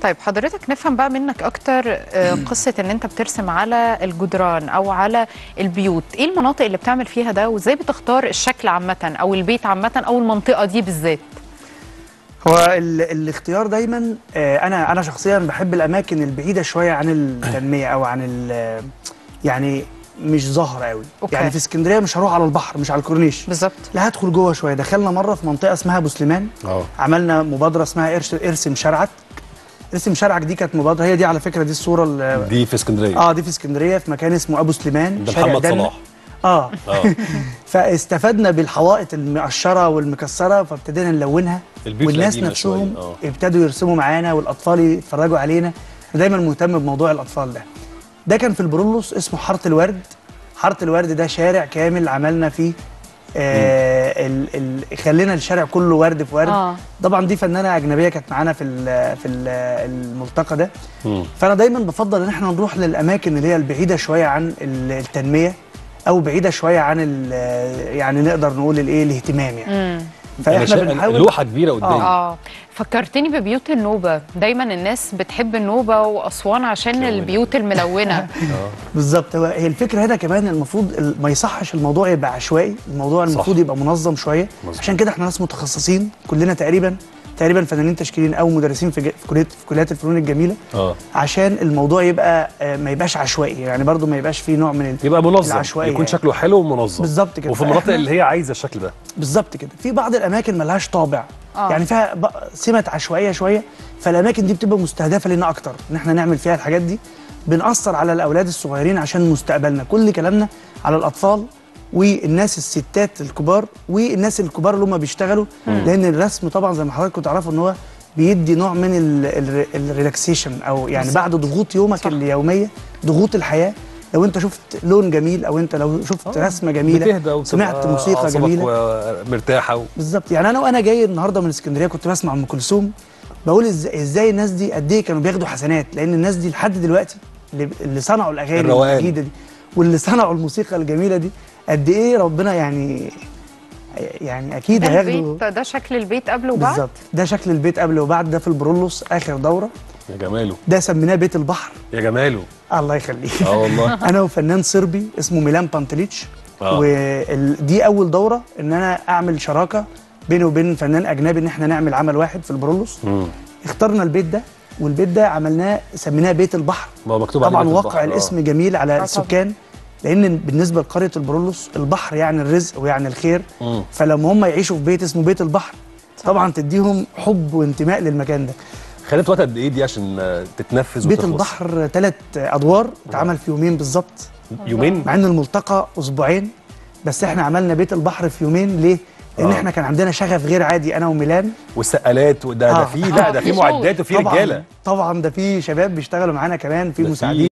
طيب حضرتك نفهم بقى منك اكتر آه، قصه ان انت بترسم على الجدران او على البيوت ايه المناطق اللي بتعمل فيها ده وازاي بتختار الشكل عامه او البيت عامه او المنطقه دي بالذات هو ال الاختيار دايما آه، انا انا شخصيا بحب الاماكن البعيده شويه عن التنميه او عن ال- يعني مش ظاهره قوي أوكي. يعني في اسكندريه مش هروح على البحر مش على الكورنيش بالظبط لا هدخل جوه شويه دخلنا مره في منطقه اسمها ابو سليمان اه عملنا مبادره اسمها ارش ارسم شارعك ارسم شارعك دي كانت مبادره هي دي على فكره دي الصوره ال- دي في اسكندريه اه دي في اسكندريه في مكان اسمه ابو سليمان ده شارع محمد دنا. صلاح اه اه فاستفدنا بالحوائط المقشره والمكسره فابتدينا نلونها البيوت والناس القديمة نفسهم شوية، آه. ابتدوا يرسموا معانا والاطفال يتفرجوا علينا دايما مهتم بموضوع الاطفال ده ده كان في البرولوس اسمه حاره الورد حاره الورد ده شارع كامل عملنا فيه آه ال ال خلينا الشارع كله ورد في ورد آه. طبعا دي فنانه اجنبيه كانت معانا في ال في ال الملتقى ده مم. فانا دايما بفضل ان احنا نروح للاماكن اللي هي البعيده شويه عن ال- التنميه او بعيده شويه عن ال- يعني نقدر نقول الايه الاهتمام يعني امم أنا فاحنا شا- بنحاول لوحه كبيره قدامي اه فكرتني ببيوت النوبه دايما الناس بتحب النوبه واسوان عشان كمان. البيوت الملونه اه بالظبط هو هي الفكره هنا كمان المفروض ال- ما يصحش الموضوع يبقى عشوائي الموضوع المفروض يبقى منظم شويه مظبوط. عشان كده احنا ناس متخصصين كلنا تقريبا تقريبا فنانين تشكيليين او مدرسين في ج- في كليه في كليات الفنون الجميله اه عشان الموضوع يبقى آه، ما يبقاش عشوائي يعني برضو ما يبقاش فيه نوع من ال- يبقى منظم العشوائية يكون يعني. شكله حلو ومنظم بالظبط كده. وفي المناطق فإحنا- اللي هي عايزه الشكل ده بالظبط كده في بعض الاماكن ملهاش طابع آه. يعني فيها ب- سمه عشوائيه شويه فالاماكن دي بتبقى مستهدفه لنا اكتر ان احنا نعمل فيها الحاجات دي بنأثر على الاولاد الصغيرين عشان مستقبلنا كل كلامنا على الاطفال والناس الستات الكبار والناس الكبار اللي هم بيشتغلوا لان الرسم طبعا زي ما حضراتكم تعرفوا ان هو بيدي نوع من ال- ال- الريلاكسيشن او يعني بالظبط. بعد ضغوط يومك صح. اليوميه ضغوط الحياه لو انت شفت لون جميل او انت لو شفت آه. رسمه جميله بتهدى وبتبقى سمعت موسيقى أعصابك جميله ومرتاحه و... بالظبط يعني انا وانا جاي النهارده من اسكندريه كنت بسمع ام كلثوم بقول ازاي ازاي الناس دي قد ايه كانوا بياخدوا حسنات لان الناس دي لحد دلوقتي اللي, اللي صنعوا الاغاني الروقان. الجديده دي واللي صنعوا الموسيقى الجميله دي قد ايه ربنا يعني يعني اكيد ده هياخدوا البيت ده شكل البيت قبل وبعد بالظبط ده شكل البيت قبل وبعد ده في البرولوس اخر دوره يا جماله ده سميناه بيت البحر يا جماله الله يخليك اه والله انا وفنان صربي اسمه ميلان بانتليتش آه. ودي اول دوره ان انا اعمل شراكه بيني وبين فنان اجنبي ان احنا نعمل عمل واحد في البرولوس مم. اخترنا البيت ده والبيت ده عملناه سميناه بيت البحر ما هو مكتوب عليه طبعا بيت واقع البحر، آه. الاسم جميل على طبعاً. السكان لان بالنسبه لقريه البرولوس البحر يعني الرزق ويعني الخير مم. فلما هم يعيشوا في بيت اسمه بيت البحر طبعا تديهم حب وانتماء للمكان ده خدت وقت قد ايه دي عشان آه، تتنفذ بيت وتخلص؟ البحر ثلاث ادوار اتعمل في يومين بالظبط يومين مع ان الملتقى اسبوعين بس احنا عملنا بيت البحر في يومين ليه؟ لان آه. احنا كان عندنا شغف غير عادي انا وميلان والسقالات وده ده آه. في لا ده آه، في في معدات وفي طبعا رجاله طبعا ده في شباب بيشتغلوا معانا كمان في ده في مساعدين